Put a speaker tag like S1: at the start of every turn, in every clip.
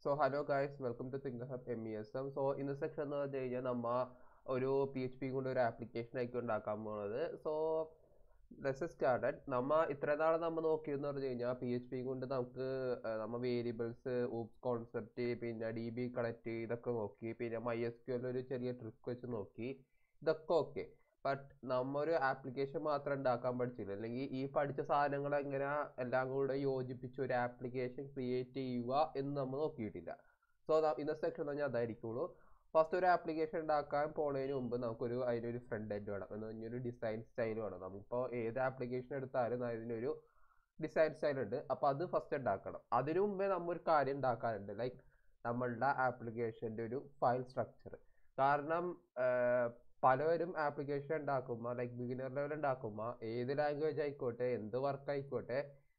S1: So hello guys welcome to think hub M E S M so ഇന്ന് section എന്ന് പറഞ്ഞു കഴിഞ്ഞാൽ നമ്മ ഒരു പി എച്ച് പി കൊണ്ട് ഒരു ആപ്ലിക്കേഷൻ ആയിരിക്കും ഉണ്ടാക്കാൻ പോകുന്നത് സോ ലെസ് സ്റ്റാർട്ടഡ് നമ്മ ഇത്ര നാൾ നമ്മൾ നോക്കിയെന്ന് പറഞ്ഞു കഴിഞ്ഞാൽ പി എച്ച് പി കൊണ്ട് നമുക്ക് ഏർ നമ്മ വേരിയബിൾസ് ഊപ്സ് കോൺസെപ്റ്റ് പിന്നെ ഡി ബി കളക്ട് ഇതൊക്കെ നോക്കി പിന്നെ മൈ എസ് ക്യു ഒരു ചെറിയ ട്രിക്ക് വെച്ച് നോക്കി ഇതൊക്കെ ഓക്കെ ബട്ട് നമ്മ ഒരു ആപ്ലിക്കേഷൻ മാത്രം ഉണ്ടാക്കാൻ പഠിച്ചില്ല അല്ലെങ്കിൽ ഈ പഠിച്ച സാധനങ്ങൾ എങ്ങനെ എല്ലാം കൂടെ യോജിപ്പിച്ച് ഒരു ആപ്ലിക്കേഷൻ ക്രിയേറ്റ് ചെയ്യുക എന്ന് നമ്മൾ നോക്കിയിട്ടില്ല സോ ഇന്നത്തെ സെക്ഷൻ എന്ന് പറഞ്ഞാൽ അതായിരിക്കുള്ളൂ ഫസ്റ്റ് ഒരു ആപ്ലിക്കേഷൻ ഉണ്ടാക്കാൻ പോണതിന് മുമ്പ് നമുക്കൊരു അതിനൊരു ഫ്രണ്ട് എൻഡ് വേണം എന്ന് പറഞ്ഞൊരു ഡിസൈൻ സ്റ്റൈൽ വേണം നമുക്കിപ്പോൾ ഏത് ആപ്ലിക്കേഷൻ എടുത്താലും അതിനൊരു ഡിസൈൻ സ്റ്റൈൽ ഉണ്ട് അപ്പോൾ അത് ഫസ്റ്റ് ഉണ്ടാക്കണം അതിനു മുമ്പേ നമ്മൾ ഒരു കാര്യം ഉണ്ടാക്കാറുണ്ട് ലൈക്ക് നമ്മളുടെ ആപ്ലിക്കേഷൻ്റെ ഒരു ഫയൽ സ്ട്രക്ചർ കാരണം ആഹ് പലവരും ആപ്ലിക്കേഷൻ ഉണ്ടാക്കുമ്പോൾ ലൈക്ക് ബിഗിനർ ലെവൽ ഉണ്ടാക്കുമ്പോൾ ഏത് ലാംഗ്വേജ് ആയിക്കോട്ടെ എന്ത് വർക്ക് ആയിക്കോട്ടെ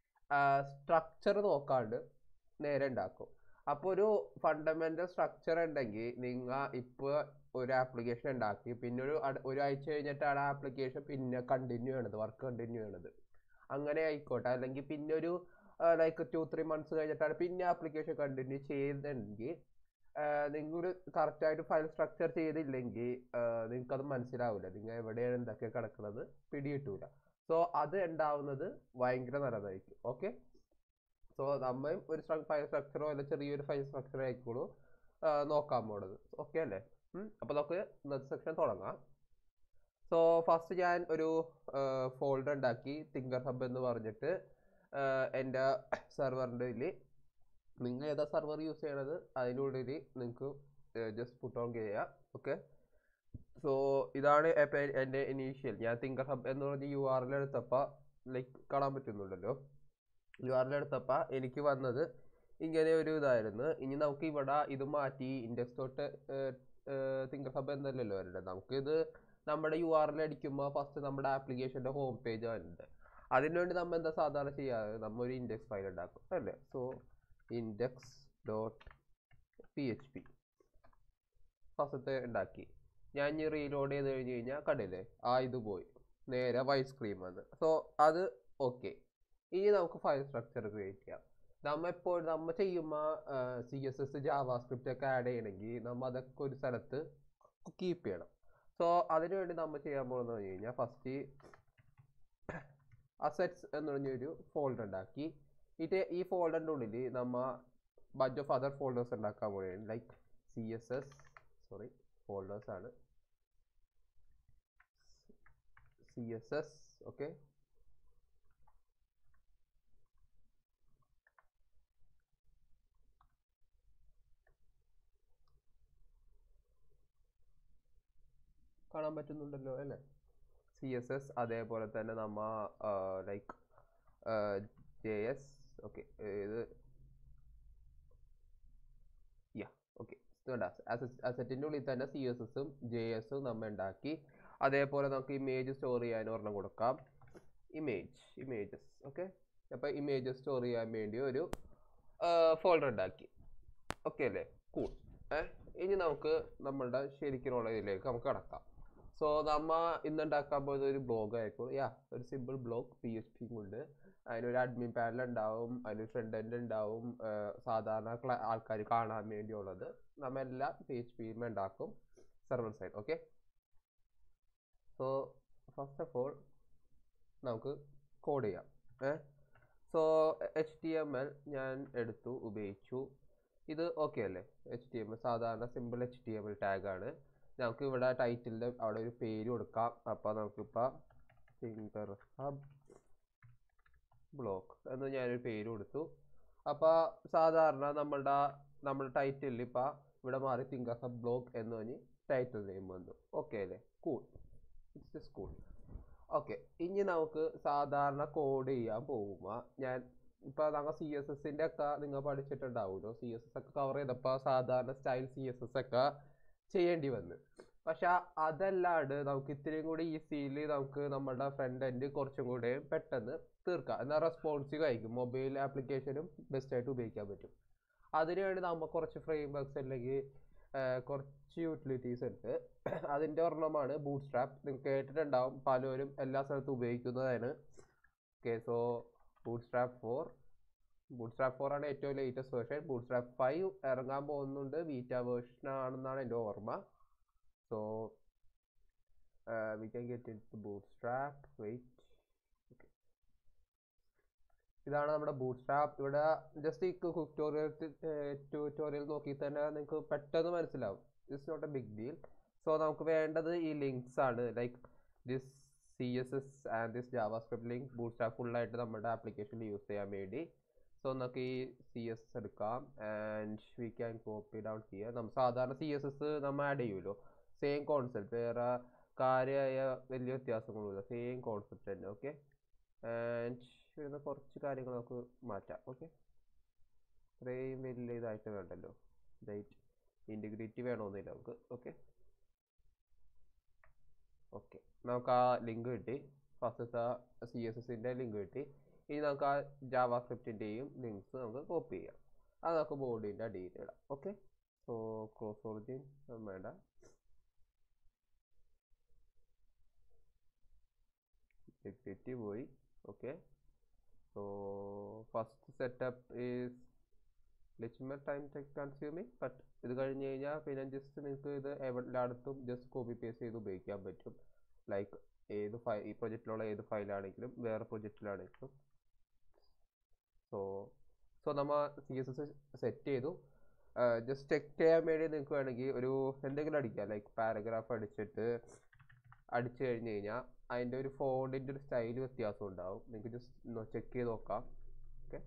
S1: സ്ട്രക്ചർ നോക്കാണ്ട് നേരെ ഉണ്ടാക്കും അപ്പോൾ ഒരു ഫണ്ടമെന്റൽ സ്ട്രക്ചർ ഉണ്ടെങ്കിൽ നിങ്ങൾ ഇപ്പോൾ ഒരു ആപ്ലിക്കേഷൻ ഉണ്ടാക്കി പിന്നെ ഒരു അട- ഒരാഴ്ച കഴിഞ്ഞിട്ടാണ് ആ ആപ്ലിക്കേഷൻ പിന്നെ കണ്ടിന്യൂ ചെയ്യണത് വർക്ക് കണ്ടിന്യൂ ചെയ്യണത് അങ്ങനെ ആയിക്കോട്ടെ അല്ലെങ്കിൽ പിന്നെ ഒരു ലൈക്ക് ടു ത്രീ മന്ത്സ് കഴിഞ്ഞിട്ടാണ് പിന്നെ ആപ്ലിക്കേഷൻ കണ്ടിന്യൂ ചെയ്യുന്നതെങ്കിൽ നിങ്ങൾ കറക്റ്റായിട്ട് ഫയൽ സ്ട്രക്ചർ ചെയ്തില്ലെങ്കിൽ നിങ്ങൾക്ക് അത് മനസ്സിലാവില്ല നിങ്ങൾ എവിടെയാണ് എന്തൊക്കെ കിടക്കുന്നത് പിടികിട്ടൂല സോ അത് ഉണ്ടാവുന്നത് ഭയങ്കര നല്ലതായിരിക്കും ഓക്കെ സോ നമ്മയും ഒരു ഫയൽ സ്ട്രക്ചറോ അല്ലെങ്കിൽ ചെറിയൊരു ഫയൽ സ്ട്രക്ചറോ ആയിക്കോളൂ ആ, നോക്കാൻ പോണത് ഓക്കെ അല്ലേ അപ്പോൾ നമുക്ക് ഇന്നത്തെ സെക്ഷൻ തുടങ്ങാം സോ ഫസ്റ്റ് ഞാൻ ഒരു ഫോൾഡർ ഉണ്ടാക്കി തിങ്കർ ഹബ് എന്ന് പറഞ്ഞിട്ട് ആ, എൻ്റെ സെർവറിൻ്റെ ഇതിൽ നിങ്ങൾ ഏതാ സെർവർ യൂസ് ചെയ്യണത് അതിനുള്ളിൽ നിങ്ങൾക്ക് ജസ്റ്റ് പുട്ട് ഓൺ ചെയ്യാം ഓക്കെ സോ ഇതാണ് ഇപ്പം എൻ്റെ ഇനീഷ്യൽ ഞാൻ തിങ്കർ ഹബ് എന്ന് പറഞ്ഞ യു ആർ എൽ എടുത്തപ്പോൾ ലൈക്ക് കാണാൻ പറ്റുന്നുണ്ടല്ലോ യു ആർ എൽ എടുത്തപ്പോൾ എനിക്ക് വന്നത് ഇങ്ങനെ ഒരു ഇതായിരുന്നു ഇനി നമുക്ക് ഇവിടെ ഇത് മാറ്റി ഇൻഡെക്സ് തൊട്ട് തിങ്കർ ഹബ് എന്നല്ലല്ലോ വരേണ്ടത് നമുക്കിത് നമ്മുടെ യു ആർ എൽ അടിക്കുമ്പോൾ ഫസ്റ്റ് നമ്മുടെ ആപ്ലിക്കേഷൻ്റെ ഹോം പേജ് വരുന്നുണ്ട് അതിനുവേണ്ടി നമ്മൾ എന്താ സാധാരണ ചെയ്യാറ് നമ്മൾ ഒരു ഇൻഡെക്സ് ഫയൽ ഉണ്ടാക്കും അല്ലേ so index dot P H P ഫസ്റ്റത്തെ ഉണ്ടാക്കി ഞാൻ ഇനി റീലോഡ് ചെയ്ത് കഴിഞ്ഞ് കഴിഞ്ഞാൽ കണ്ടില്ലേ ആ ഇത് പോയി നേരെ വൈറ്റ് സ്ക്രീൻ വന്ന് സോ അത് ഓക്കെ ഇനി നമുക്ക് ഫയൽ സ്ട്രക്ചർ ക്രിയേറ്റ് ചെയ്യാം നമ്മ എപ്പോൾ നമ്മ ചെയ്യുമ്പോൾ C S S JavaScript ഒക്കെ ആഡ് ചെയ്യണമെങ്കിൽ നമ്മൾ അതൊക്കെ ഒരു സ്ഥലത്ത് കീപ്പ് ചെയ്യണം സോ അതിനുവേണ്ടി നമ്മൾ ചെയ്യാൻ പോകുന്നത് പറഞ്ഞു കഴിഞ്ഞാൽ ഫസ്റ്റ് അസെറ്റ്സ് എന്ന് പറഞ്ഞൊരു ഫോൾഡർ ഉണ്ടാക്കി ഇത് ഈ ഫോൾഡറിൻ്റെ ഉള്ളിൽ നമ്മ ബഞ്ച് ഓഫ് അതർ ഫോൾഡേഴ്സ് ഉണ്ടാക്കാൻ പോവുകയാണ് like C S S sorry folders ആണ് സി എസ് എസ് ഓക്കെ കാണാൻ പറ്റുന്നുണ്ടല്ലോ അല്ലേ സി എസ് എസ് അതേപോലെ തന്നെ നമ്മ ലൈക്ക് ജെ എസ് ഓക്കെ ഇത് യാ ഓക്കെ അസറ്റിൻ്റെ ഉള്ളിൽ തന്നെ സി എസ് എസും ജെ എസും നമ്മൾ ഉണ്ടാക്കി അതേപോലെ നമുക്ക് ഇമേജ് സ്റ്റോർ ചെയ്യാൻ ഒരെണ്ണം കൊടുക്കാം ഇമേജ് ഇമേജസ് ഓക്കെ അപ്പോൾ ഇമേജ് സ്റ്റോർ ചെയ്യാൻ വേണ്ടി ഒരു ഫോൾഡർ ഉണ്ടാക്കി ഓക്കെ അല്ലേ കൂൾ ഏഹ് ഇനി നമുക്ക് നമ്മളുടെ ശരിക്കുള്ള ഇതിലേക്ക് നമുക്ക് കടക്കാം സോ നമ്മ ഇന്ന് ഉണ്ടാക്കാൻ പോകുന്നത് ഒരു ബ്ലോഗ് ആയിരിക്കും യാ ഒരു simple blog P H P കൊണ്ട് അതിനൊരു അഡ്മിൻ പാനൽ ഉണ്ടാവും അതിന് ഫ്രണ്ട് എൻഡ് ഉണ്ടാവും ഏർ സാധാരണ ആൾക്കാർ കാണാൻ വേണ്ടിയുള്ളത് നമ്മ എല്ലാം പി എച്ച് പിയും ഉണ്ടാക്കും server side okay so first of all നമുക്ക് കോഡ് ചെയ്യാം ഏ so H T M L ഞാൻ എടുത്തു ഉപയോഗിച്ചു ഇത് ഓക്കെ അല്ലേ എച്ച് ടി എം എൽ സാധാരണ simple H T M L ടാഗാണ് നമുക്ക് ഇവിടെ ടൈറ്റിലിൻ്റെ അവിടെ ഒരു പേര് കൊടുക്കാം അപ്പോൾ നമുക്കിപ്പോൾ തിങ്കർ ഹബ് ബ്ലോക്ക് എന്ന് ഞാനൊരു പേര് കൊടുത്തു അപ്പോൾ സാധാരണ നമ്മളുടെ നമ്മുടെ ടൈറ്റിലിൽ ഇപ്പോൾ ഇവിടെ മാറി തിങ്കർ ഹബ് ബ്ലോക്ക് എന്ന് പറഞ്ഞ് ടൈറ്റിൽ നെയിം വന്നു ഓക്കെ അല്ലേ കൂൾ ഇറ്റ്സ് കൂൾ ഓക്കെ ഇനി നമുക്ക് സാധാരണ കോഡ് ചെയ്യാൻ പോകുമ്പോൾ ഞാൻ ഇപ്പോൾ ഞങ്ങൾ സി എസ് എസിൻ്റെ ഒക്കെ നിങ്ങൾ പഠിച്ചിട്ടുണ്ടാവുമല്ലോ സി എസ് എസ് ഒക്കെ കവർ ചെയ്തപ്പോൾ സാധാരണ സ്റ്റൈൽ സി എസ് എസ് ഒക്കെ ചെയ്യേണ്ടി വന്നു പക്ഷെ അതല്ലാണ്ട് നമുക്ക് ഇത്രയും കൂടി ഈസിയിൽ നമുക്ക് നമ്മുടെ ഫ്രണ്ട് എൻഡ് കുറച്ചും കൂടെ പെട്ടെന്ന് തീർക്കാം എന്നാൽ റെസ്പോൺസീവ് ആയിരിക്കും മൊബൈൽ ആപ്ലിക്കേഷനും ബെസ്റ്റായിട്ട് ഉപയോഗിക്കാൻ പറ്റും അതിനുവേണ്ടി നമ്മൾ കുറച്ച് ഫ്രെയിം വർക്ക്സ് അല്ലെങ്കിൽ ആഹ് കുറച്ച് യൂട്ടിലിറ്റീസ് ഉണ്ട് അതിൻ്റെ ഒരെണ്ണമാണ് ബൂട്ട് സ്ട്രാപ്പ് നിങ്ങൾ കേട്ടിട്ടുണ്ടാവും പലരും എല്ലാ സ്ഥലത്തും ഉപയോഗിക്കുന്നതാണ് okay so Bootstrap four Bootstrap four ആണ് ഏറ്റവും latest version Bootstrap five ഇറങ്ങാൻ പോകുന്നുണ്ട് ബീറ്റ വേർഷൻ ആണെന്നാണ് എൻ്റെ ഓർമ്മ so we can get it Bootstrap wait ഇതാണ് നമ്മുടെ ബൂട്ട് സ്ട്രാപ്പ് ഇവിടെ ജസ്റ്റ് ഈ ട്യൂട്ടോറിയൽ ട്യൂട്ടോറിയൽ നോക്കി തന്നെ നിങ്ങൾക്ക് പെട്ടെന്ന് മനസ്സിലാവും it's not a big deal so നമുക്ക് വേണ്ടത് ഈ ലിങ്ക്സ് ആണ് like this C S S and this JavaScript link boot strap ഫുള്ളായിട്ട് നമ്മുടെ ആപ്ലിക്കേഷനിൽ യൂസ് ചെയ്യാൻ വേണ്ടി സോ നമുക്ക് ഈ സി എസ് എസ് എടുക്കാം and we can copy down here നമ്മൾ സാധാരണ സി എസ് എസ് നമ്മൾ ആഡ് ചെയ്യുമല്ലോ സെയിം കോൺസെപ്റ്റ് വേറെ കാര്യമായ വലിയ വ്യത്യാസങ്ങളൊന്നുമില്ല സെയിം കോൺസെപ്റ്റ് തന്നെ ഓക്കെ ആൻഡ് വരുന്ന കുറച്ച് കാര്യങ്ങൾ നമുക്ക് മാറ്റാം ഓക്കെ ഇത്രയും വലിയ ഇതായിട്ട് വേണ്ടല്ലോ റൈറ്റ് ഇൻറ്റിഗ്രിറ്റി വേണമെന്നില്ല നമുക്ക് ഓക്കെ ഓക്കെ നമുക്ക് ആ ലിങ്ക് കിട്ടി ഫസ്റ്റത്തെ സി എസ് എസിൻ്റെ ലിങ്ക് കിട്ടി ഇനി നമുക്ക് ആ ജാവാ സ്ക്രിപ്റ്റിൻ്റെയും ലിങ്ക്സ് നമുക്ക് കോപ്പി ചെയ്യാം അത് നമുക്ക് ബോർഡിൻ്റെ അടിയിൽ ഇടാം ഓക്കെ സോ ക്രോസ് ഒറിജിൻ വേണ്ട ഇൻറ്റിഗ്രിറ്റി പോയി okay so first setup is ലിച്ച് ടൈം കൺസ്യൂമിങ് ബട്ട് ഇത് കഴിഞ്ഞ് കഴിഞ്ഞാൽ പിന്നെ ജസ്റ്റ് നിങ്ങൾക്ക് ഇത് എല്ലായിടത്തും ജസ്റ്റ് കോപ്പി പേസ്റ്റ് ചെയ്ത് ഉപയോഗിക്കാൻ പറ്റും ലൈക്ക് ഏത് ഫയൽ ഈ പ്രൊജക്റ്റിലുള്ള ഏത് ഫയലാണെങ്കിലും വേറെ പ്രൊജക്റ്റിലാണെങ്കിലും സോ സോ നമ്മൾ സി എസ് എസ് സെറ്റ് ചെയ്തു ജസ്റ്റ് ചെക്ക് ചെയ്യാൻ വേണ്ടി നിങ്ങൾക്ക് വേണമെങ്കിൽ ഒരു എന്തെങ്കിലും അടിക്കാം ലൈക്ക് പാരഗ്രാഫ് അടിച്ചിട്ട് അടിച്ചു കഴിഞ്ഞ് കഴിഞ്ഞാൽ അതിൻ്റെ ഒരു ഫോണ്ടിൻ്റെ ഒരു സ്റ്റൈൽ വ്യത്യാസം ഉണ്ടാവും നിങ്ങൾക്ക് ജസ്റ്റ് ചെക്ക് ചെയ്ത് നോക്കാം ഓക്കെ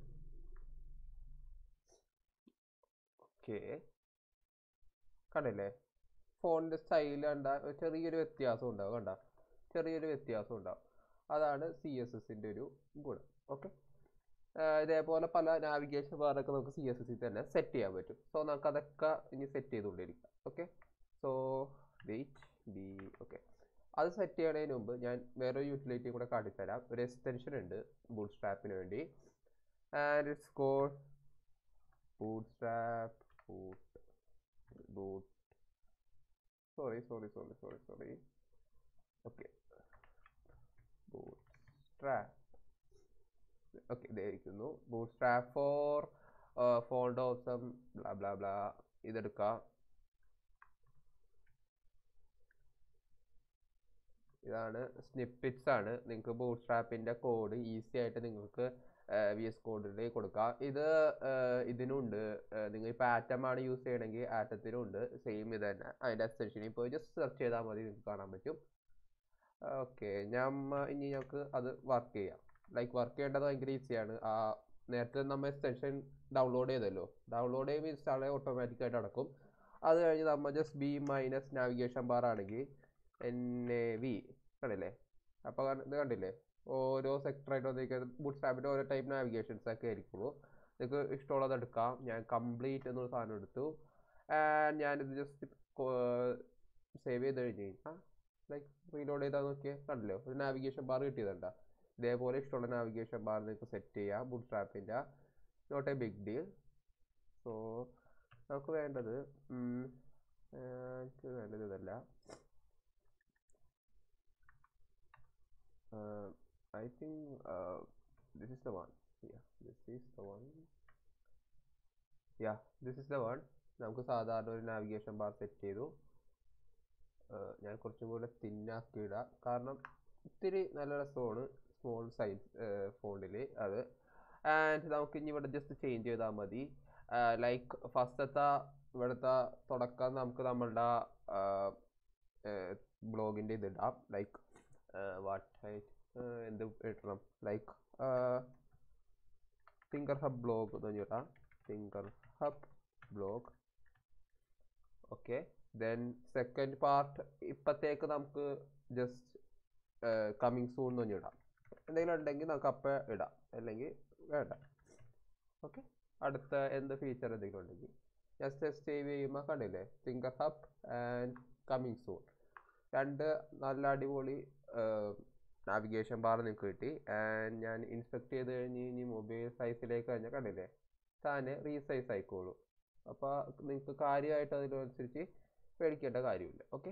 S1: ഓക്കെ കണ്ടില്ലേ ഫോണിൻ്റെ സ്റ്റൈൽ കണ്ട ചെറിയൊരു വ്യത്യാസം ഉണ്ടാവും കണ്ട ചെറിയൊരു വ്യത്യാസം ഉണ്ടാവും അതാണ് സി എസ് എസിൻ്റെ ഒരു ഗുണം ഓക്കെ ഇതേപോലെ പല നാവിഗേഷൻ ബാറൊക്കെ നമുക്ക് സി എസ് എസിൽ തന്നെ സെറ്റ് ചെയ്യാൻ പറ്റും സോ നമുക്ക് അതൊക്കെ ഇനി സെറ്റ് ചെയ്തുകൊണ്ടിരിക്കാം okay so wait B okay അത് സെറ്റ് ചെയ്യണതിന് മുമ്പ് ഞാൻ വേറൊരു യൂട്ടിലിറ്റി കൂടെ കാട്ടിത്തരാം ഒരു എക്സ്റ്റൻഷൻ ഉണ്ട് ബൂട്ട് സ്ട്രാപ്പിന് വേണ്ടി and it's call Bootstrap boot boot sorry sorry sorry sorry sorry okay Bootstrap okay ഇതായിരിക്കുന്നു Bootstrap four fold awesome blah blah blah ഇതെടുക്കാം ഇതാണ് സ്നിപ്പിറ്റ്സ് ആണ് നിങ്ങൾക്ക് ബൂട്ട് സ്ട്രാപ്പിൻ്റെ കോഡ് ഈസി ആയിട്ട് നിങ്ങൾക്ക് വി എസ് കോഡിൽ കൊടുക്കാം ഇത് ഇതിനുണ്ട് നിങ്ങൾ ഇപ്പോൾ ആറ്റം ആണ് യൂസ് ചെയ്യണമെങ്കിൽ ആറ്റത്തിനും ഉണ്ട് സെയിം ഇത് തന്നെ അതിൻ്റെ എക്സ്റ്റൻഷൻ ഇപ്പോൾ ജസ്റ്റ് സെർച്ച് ചെയ്താൽ മതി നിങ്ങൾക്ക് കാണാൻ പറ്റും ഓക്കെ ഞാൻ ഇനി ഞങ്ങൾക്ക് അത് വർക്ക് ചെയ്യാം ലൈക്ക് വർക്ക് ചെയ്യേണ്ടത് ഭയങ്കര ഈസിയാണ് ആ നേരത്തെ നമ്മൾ എക്സ്റ്റൻഷൻ ഡൗൺലോഡ് ചെയ്തല്ലോ ഡൗൺലോഡ് ചെയ്യുമ്പോൾ ഇൻസ്റ്റാൾ ഓട്ടോമാറ്റിക്കായിട്ട് നടക്കും അത് കഴിഞ്ഞ് നമ്മൾ just B minus navigation bar ആണെങ്കിൽ എൻ എ വി കണ്ടില്ലേ അപ്പോൾ ഇത് കണ്ടില്ലേ ഓരോ സെക്ടറായിട്ട് വന്നിരിക്കുന്നത് ബൂട്ട് സ്റ്റാപ്പിൻ്റെ ഓരോ ടൈപ്പ് നാവിഗേഷൻസ് ഒക്കെ ആയിരിക്കുള്ളൂ നിങ്ങൾക്ക് ഇഷ്ടമുള്ളത് എടുക്കാം ഞാൻ കംപ്ലീറ്റ് എന്നൊരു സാധനം എടുത്തു ആൻഡ് ഞാനിത് ജസ്റ്റ് സേവ് ചെയ്ത് കഴിഞ്ഞ് കഴിഞ്ഞാൽ ലൈക്ക് റീലോഡ് ചെയ്താൽ നോക്കിയാൽ കണ്ടില്ലേ ഒരു നാവിഗേഷൻ ബാർ കിട്ടിയതുണ്ടാ ഇതേപോലെ ഇഷ്ടമുള്ള നാവിഗേഷൻ ബാർ നിങ്ങൾക്ക് സെറ്റ് ചെയ്യാം ബൂട്ട് സ്ട്രാപ്പിൻ്റെ not a big deal so നമുക്ക് വേണ്ടത് എനിക്ക് വേണ്ടത് ഇതല്ല I think uh, this is the one. Yeah, this is the one. Yeah, this is the one. നമുക്ക് സാധാരണ ഒരു നാവിഗേഷൻ ബാർ സെറ്റ് ചെയ്തു ഞാൻ കുറച്ചും കൂടെ തിന്നാക്കി ഇടാം കാരണം ഇത്തിരി നല്ല രസമാണ് സ്മോൾ സൈസ് ഫോണിൽ അത് ആൻഡ് നമുക്ക് ഇനി ഇവിടെ ജസ്റ്റ് ചേഞ്ച് ചെയ്താൽ മതി ലൈക്ക് ഫസ്റ്റത്തെ ഇവിടുത്തെ തുടക്കം നമുക്ക് നമ്മളുടെ ബ്ലോഗിൻ്റെ ഇതിടാം ലൈക്ക് വാട്ട് എന്ത് ഇടണം ലൈക്ക് തിങ്കർ ഹബ് ബ്ലോഗ് എന്ന് പറഞ്ഞിട്ടാ Thinker Hub blog okay then second part ഇപ്പത്തേക്ക് നമുക്ക് ജസ്റ്റ് കമ്മിങ് സൂൺ എന്ന് പറഞ്ഞിടാം എന്തെങ്കിലും ഉണ്ടെങ്കിൽ നമുക്ക് അപ്പം ഇടാം അല്ലെങ്കിൽ വേണ്ട ഓക്കെ അടുത്ത എന്ത് ഫീച്ചർ എന്തെങ്കിലും ഉണ്ടെങ്കിൽ ജസ്റ്റ് സേവ് ചെയ്യുമ്പോൾ കണ്ടില്ലേ Thinker Hub and coming soon രണ്ട് നല്ല അടിപൊളി നാവിഗേഷൻ ബാർ നിങ്ങൾക്ക് കിട്ടി ആൻഡ് ഞാൻ ഇൻസ്പെക്ട് ചെയ്ത് കഴിഞ്ഞ് ഇനി മൊബൈൽ സൈസിലേക്ക് കഴിഞ്ഞാൽ കണ്ടില്ലേ താനെ റീസൈസ് ആയിക്കോളൂ അപ്പോൾ നിങ്ങൾക്ക് കാര്യമായിട്ട് അതിനനുസരിച്ച് പേടിക്കേണ്ട കാര്യമില്ല ഓക്കെ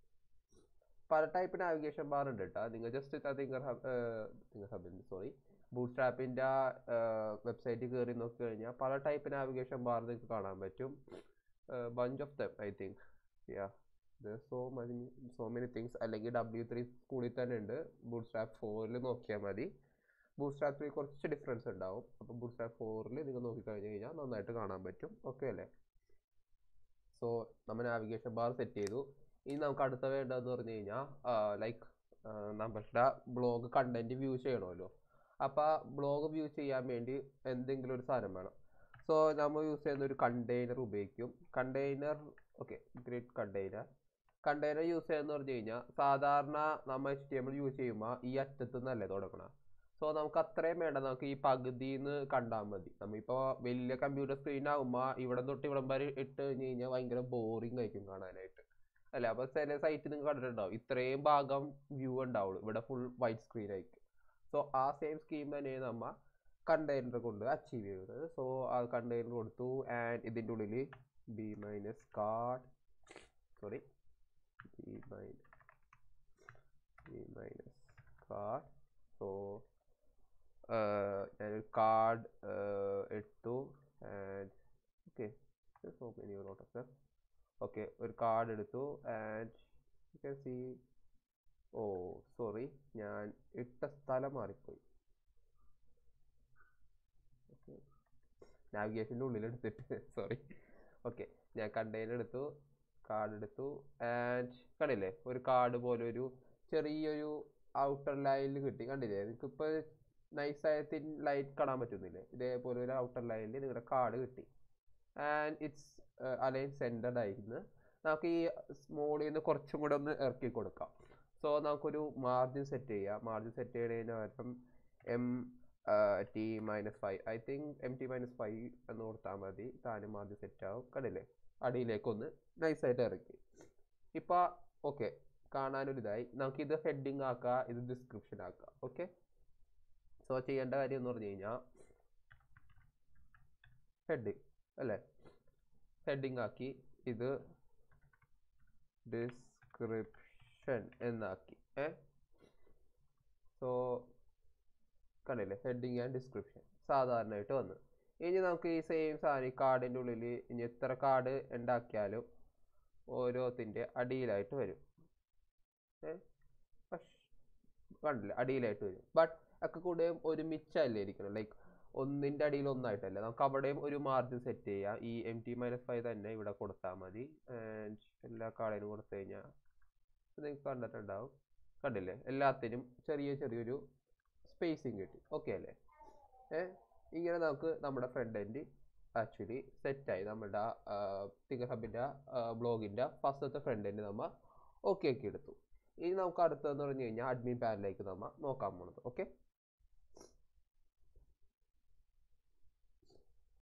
S1: പല ടൈപ്പ് നാവിഗേഷൻ ബാർ ഉണ്ട് കേട്ടോ നിങ്ങൾ ജസ്റ്റ് തിങ്കർ ഹബ് തിങ്കർ ഹബിൽ സോറി ബൂട്ട് സ്ട്രാപ്പിൻ്റെ വെബ്സൈറ്റിൽ കയറി നോക്കി കഴിഞ്ഞാൽ പല ടൈപ്പ് നാവിഗേഷൻ ബാർ നിങ്ങൾക്ക് കാണാൻ പറ്റും bunch of them I think ya so money so many things അല്ലെങ്കിൽ ഡബ്ല്യു ത്രീ സ്കൂളിൽ തന്നെ ഉണ്ട് ബൂട്ട് സ്ട്രാപ്പ് ഫോറിൽ നോക്കിയാൽ മതി ബൂട്ട് സ്ട്രാപ്പ് ത്രീ കുറച്ച് ഡിഫറൻസ് ഉണ്ടാവും അപ്പോൾ ബൂട്ട് സ്ട്രാപ്പ് ഫോറിൽ നിങ്ങൾ നോക്കിക്കഴിഞ്ഞ് കഴിഞ്ഞാൽ നന്നായിട്ട് കാണാൻ പറ്റും ഓക്കെ അല്ലേ സോ നമ്മൾ നാവിഗേഷൻ ബാർ സെറ്റ് ചെയ്തു ഇനി നമുക്ക് അടുത്ത വേണ്ടതെന്ന് പറഞ്ഞു കഴിഞ്ഞാൽ ലൈക്ക് നമ്മളുടെ ബ്ലോഗ് കണ്ടന്റ് വ്യൂ ചെയ്യണമല്ലോ അപ്പോൾ ബ്ലോഗ് വ്യൂ ചെയ്യാൻ വേണ്ടി എന്തെങ്കിലും ഒരു സാധനം വേണം സോ നമ്മൾ യൂസ് ചെയ്യുന്ന ഒരു കണ്ടെയ്നർ ഉപയോഗിക്കും container okay great container container use ചെയ്യുന്ന പറഞ്ഞു കഴിഞ്ഞാൽ സാധാരണ നമ്മൾ എച്ച് ടി എം യൂസ് ചെയ്യുമ്പോൾ ഈ അറ്റത്ത് നിന്നല്ലേ തുടങ്ങണം സോ നമുക്ക് അത്രയും വേണ്ട നമുക്ക് ഈ പകുതിന്ന് കണ്ടാൽ മതി നമ്മളിപ്പോൾ വലിയ കമ്പ്യൂട്ടർ സ്ക്രീൻ ആകുമ്പോൾ ഇവിടെ തൊട്ട് ഇവിടം വരെ ഇട്ട് കഴിഞ്ഞ് കഴിഞ്ഞാൽ ഭയങ്കര ബോറിംഗ് ആയിരിക്കും കാണാനായിട്ട് അല്ല അപ്പോൾ ചില സൈറ്റിൽ നിങ്ങൾ കണ്ടിട്ടുണ്ടാവും ഇത്രയും ഭാഗം വ്യൂ ഉണ്ടാവുള്ളൂ ഇവിടെ ഫുൾ വൈറ്റ് സ്ക്രീൻ ആയിരിക്കും സോ ആ സെയിം സ്കീം തന്നെ നമ്മൾ കണ്ടെയ്നർ കൊണ്ട് അച്ചീവ് ചെയ്യുന്നത് സോ ആ കണ്ടെയ്നർ കൊടുത്തു ആൻഡ് ഇതിൻ്റെ ഉള്ളിൽ B minus card sorry B minus B minus card so ഞാനൊരു കാർഡ് എടുത്തു and okay so many note of okay ഒരു കാർഡ് എടുത്തു and you can see oh sorry ഞാൻ ഇട്ട സ്ഥലം മാറിപ്പോയി ഓക്കെ നാവിഗേഷൻ്റെ ഉള്ളിൽ എടുത്തിട്ട് സോറി ഓക്കെ ഞാൻ കണ്ടെയ്നർ എടുത്തു കാർഡ് എടുത്തു ആൻഡ് കണ്ടില്ലേ ഒരു കാർഡ് പോലെ ഒരു ചെറിയൊരു ഔട്ടർ ലൈനിൽ കിട്ടി കണ്ടില്ലേ നിങ്ങൾക്കിപ്പോൾ നൈസായ തിൻ ലൈറ്റ് കാണാൻ പറ്റുന്നില്ലേ ഇതേപോലെ ഒരു ഔട്ടർ ലൈനിൽ നിങ്ങളുടെ കാർഡ് കിട്ടി ആൻഡ് ഇറ്റ്സ് അലൈൻ സെൻറ്റർഡ് ആയിരുന്നു നമുക്ക് ഈ സ്മോളിൽ നിന്ന് കുറച്ചും കൂടെ ഒന്ന് ഇറക്കി കൊടുക്കാം സോ നമുക്കൊരു മാർജിൻ സെറ്റ് ചെയ്യാം മാർജിൻ സെറ്റ് ചെയ്യുന്നതിന് പകരം M T minus five I think M T minus five എന്ന് കൊടുത്താൽ മതി താനും മാർജിൻ സെറ്റ് ആവും കണ്ടില്ലേ അടിയിലേക്കൊന്ന് നൈസായിട്ട് ഇറക്കി ഇപ്പോൾ ഓക്കെ കാണാനൊരിതായി നമുക്കിത് ഹെഡിങ് ആക്കാം ഇത് ഡിസ്ക്രിപ്ഷൻ ആക്കാം ഓക്കെ സോ ചെയ്യേണ്ട കാര്യം എന്ന് പറഞ്ഞു കഴിഞ്ഞാൽ ഹെഡിങ് അല്ലേ ഹെഡിങ് ആക്കി ഇത് ഡിസ്ക്രിപ്ഷൻ എന്നാക്കി ഏ സോ കണ്ടില്ലേ ഹെഡിങ് ആൻഡ് ഡിസ്ക്രിപ്ഷൻ സാധാരണയായിട്ട് വന്നു ഇനി നമുക്ക് ഈ സെയിം സാധനം ഈ കാർഡിൻ്റെ ഉള്ളിൽ ഇനി എത്ര കാർഡ് ഉണ്ടാക്കിയാലും ഓരോത്തിൻ്റെ അടിയിലായിട്ട് വരും ഏ പക്ഷ് കണ്ടില്ലേ അടിയിലായിട്ട് വരും ബട്ട് ഒക്കെ കൂടെ ഒരുമിച്ചല്ലേ ഇരിക്കണം ലൈക്ക് ഒന്നിൻ്റെ അടിയിൽ ഒന്നായിട്ടല്ല നമുക്ക് അവിടെയും ഒരു മാർജിൻ സെറ്റ് ചെയ്യാം ഈ എം ടി മൈനസ് ഫൈവ് തന്നെ ഇവിടെ കൊടുത്താൽ മതി ആൻഡ് എല്ലാ കാർഡിനും കൊടുത്തു കഴിഞ്ഞാൽ നിങ്ങൾക്ക് കണ്ടിട്ടുണ്ടാവും കണ്ടില്ലേ എല്ലാത്തിനും ചെറിയ ചെറിയൊരു സ്പേസിങ് കിട്ടി ഓക്കെ അല്ലേ ഏ ഇങ്ങനെ നമുക്ക് നമ്മുടെ ഫ്രണ്ട് എൻഡ് ആക്ച്വലി സെറ്റായി നമ്മുടെ തിങ്കർ ഹബിൻ്റെ ബ്ലോഗിൻ്റെ ഫസ്റ്റത്തെ ഫ്രണ്ട് എൻഡ് നമ്മൾ ഓക്കെ ആക്കി എടുത്തു ഇനി നമുക്ക് അടുത്തതെന്ന് പറഞ്ഞു കഴിഞ്ഞാൽ അഡ്മിൻ പാനലിലേക്ക് നമ്മൾ നോക്കാൻ പോണത് ഓക്കെ